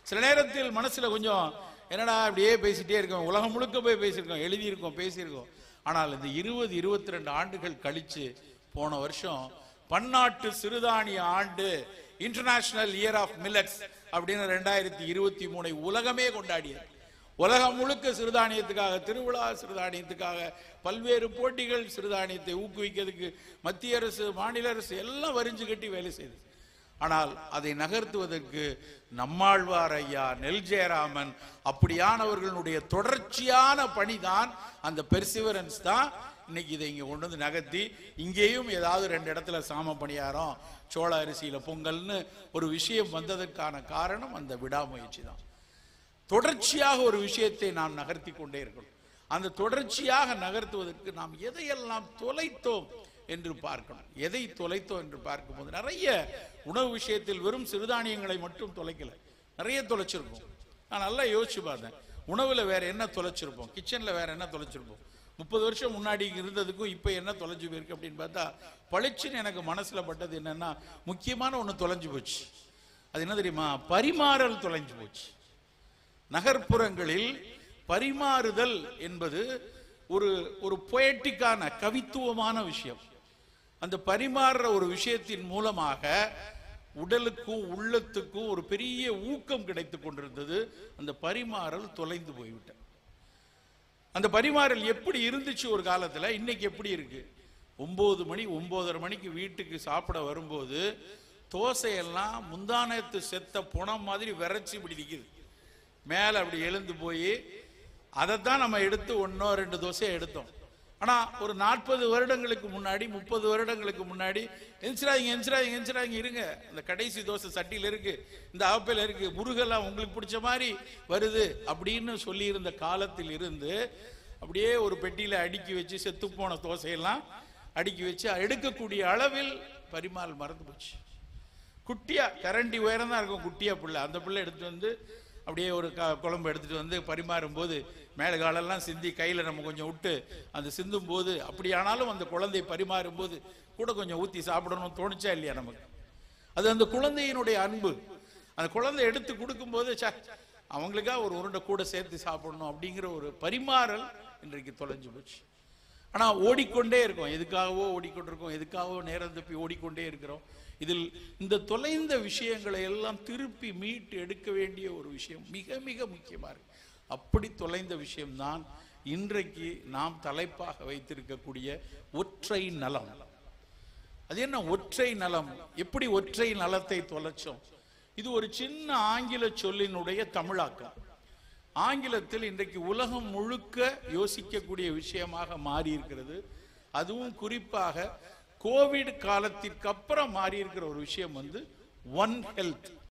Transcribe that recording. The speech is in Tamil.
சில நேரத்தில் மனசுல கொஞ்சம் என்னடா அப்படியே பேசிட்டே இருக்கோம் உலகம் முழுக்க போய் பேசியிருக்கோம் எழுதியிருக்கோம் பேசியிருக்கோம் ஆனால் இந்த இருபது இருபத்தி ரெண்டு ஆண்டுகள் கழிச்சு போன வருஷம் பன்னாட்டு சிறுதானிய ஆண்டு இன்டர்நேஷனல் இயர் ஆஃப் மில்லட்ஸ் அப்படின்னு ரெண்டாயிரத்தி இருபத்தி மூணை உலகமே கொண்டாடியது உலகம் முழுக்க சிறுதானியத்துக்காக திருவிழா சிறுதானியத்துக்காக பல்வேறு போட்டிகள் சிறுதானியத்தை ஊக்குவிக்கிறதுக்கு மத்திய அரசு மாநில அரசு எல்லாம் வரிஞ்சு கட்டி வேலை செய்யுது ஆனால் அதை நகர்த்துவதற்கு நம்மாழ்வார் ஐயா நெல் ஜெயராமன் அப்படியானவர்களுடைய தொடர்ச்சியான பணிதான் அந்த பெர்சிவரன்ஸ் தான் இன்னைக்கு இதை இங்க கொண்டு வந்து நகர்த்தி இங்கேயும் ஏதாவது ரெண்டு இடத்துல சாம பணியாரம் சோள அரிசியில பொங்கல்னு ஒரு விஷயம் வந்ததற்கான காரணம் அந்த விடாமுயற்சி தான் தொடர்ச்சியாக ஒரு விஷயத்தை நாம் நகர்த்தி கொண்டே இருக்கணும் அந்த தொடர்ச்சியாக நகர்த்துவதற்கு நாம் எதையெல்லாம் தொலைத்தோம் என்று பார்க்கணும் எதை தொலைத்தோம் என்று பார்க்கும்போது நிறைய உணவு விஷயத்தில் வெறும் சிறுதானியங்களை மட்டும் தொலைக்கல நிறைய தொலைச்சிருக்கோம் நான் நல்லா யோசிச்சு பார்த்தேன் உணவுல வேற என்ன தொலைச்சிருப்போம் கிச்சன்ல வேற என்ன தொலைச்சிருப்போம் முப்பது வருஷம் முன்னாடி இருந்ததுக்கும் இப்போ என்ன தொலைஞ்சு போயிருக்கு அப்படின்னு பார்த்தா பளிச்சுன்னு எனக்கு மனசுல பட்டது என்னன்னா முக்கியமான ஒன்று தொலைஞ்சு போச்சு அது என்ன தெரியுமா பரிமாறல் தொலைஞ்சு போச்சு நகர்ப்புறங்களில் பரிமாறுதல் என்பது ஒரு ஒரு பொயட்டிக்கான கவித்துவமான விஷயம் அந்த பரிமாறுற ஒரு விஷயத்தின் மூலமாக உடலுக்கும் உள்ளத்துக்கும் ஒரு பெரிய ஊக்கம் கிடைத்து கொண்டிருந்தது அந்த பரிமாறல் தொலைந்து போய்விட்டது அந்த பரிமாறல் எப்படி இருந்துச்சு ஒரு காலத்துல இன்னைக்கு எப்படி இருக்கு ஒன்பது மணி ஒன்பதரை மணிக்கு வீட்டுக்கு சாப்பிட வரும்போது தோசையெல்லாம் முந்தானத்து செத்த புணம் மாதிரி விரைச்சி இப்படி நிக்குது மேலே அப்படி எழுந்து போய் அதைத்தான் நம்ம எடுத்து ஒன்றோ ரெண்டு தோசையை எடுத்தோம் ஆனா ஒரு நாற்பது வருடங்களுக்கு முன்னாடி முப்பது வருடங்களுக்கு முன்னாடி எந்திராங்க எந்திராங்க எந்திராங்க இருங்க அந்த கடைசி தோசை சட்டியில் இருக்கு இந்த ஆப்பிள் இருக்கு முருகெல்லாம் உங்களுக்கு பிடிச்ச மாதிரி வருது அப்படின்னு சொல்லியிருந்த காலத்தில் இருந்து அப்படியே ஒரு பெட்டியில அடுக்கி வச்சு செத்து போன தோசையெல்லாம் அடுக்கி வச்சு எடுக்கக்கூடிய அளவில் பரிமால் மறந்து போச்சு குட்டியா கரண்டி உயரம் தான் இருக்கும் குட்டியா பிள்ளை அந்த பிள்ளை எடுத்துட்டு வந்து அப்படியே ஒரு க குழம்பு எடுத்துட்டு வந்து பரிமாறும் போது மேலே காலெல்லாம் சிந்தி கையில நம்ம கொஞ்சம் விட்டு அந்த சிந்தும் போது அப்படியானாலும் அந்த குழந்தை பரிமாறும் போது கூட கொஞ்சம் ஊத்தி சாப்பிடணும் தோணுச்சா இல்லையா நமக்கு அது அந்த குழந்தையினுடைய அன்பு அந்த குழந்தை எடுத்து கொடுக்கும்போது ச அவங்களுக்கா ஒரு உருண்டை கூட சேர்த்து சாப்பிடணும் அப்படிங்கிற ஒரு பரிமாறல் இன்றைக்கு தொலைஞ்சு போச்சு ஆனா ஓடிக்கொண்டே இருக்கோம் எதுக்காகவோ ஓடிக்கொண்டிருக்கோம் எதுக்காகவோ நேரம் தப்பி ஓடிக்கொண்டே இருக்கிறோம் இதில் இந்த தொலைந்த விஷயங்களை எல்லாம் திருப்பி மீட்டு எடுக்க வேண்டிய ஒரு விஷயம் மிக மிக முக்கியமா இருக்கு அப்படி தொலைந்த விஷயம்தான் இன்றைக்கு நாம் தலைப்பாக வைத்திருக்கக்கூடிய ஒற்றை நலம் அது என்ன ஒற்றை நலம் எப்படி ஒற்றை நலத்தை தொலைச்சோம் இது ஒரு சின்ன ஆங்கில சொல்லினுடைய தமிழாக்கம் ஆங்கிலத்தில் இன்றைக்கு உலகம் முழுக்க யோசிக்கக்கூடிய விஷயமாக மாறி இருக்கிறது அதுவும் குறிப்பாக கோவிட் காலத்திற்கு அப்புறம் மாறி இருக்கிற ஒரு விஷயம் வந்து ஒன் ஹெல்த்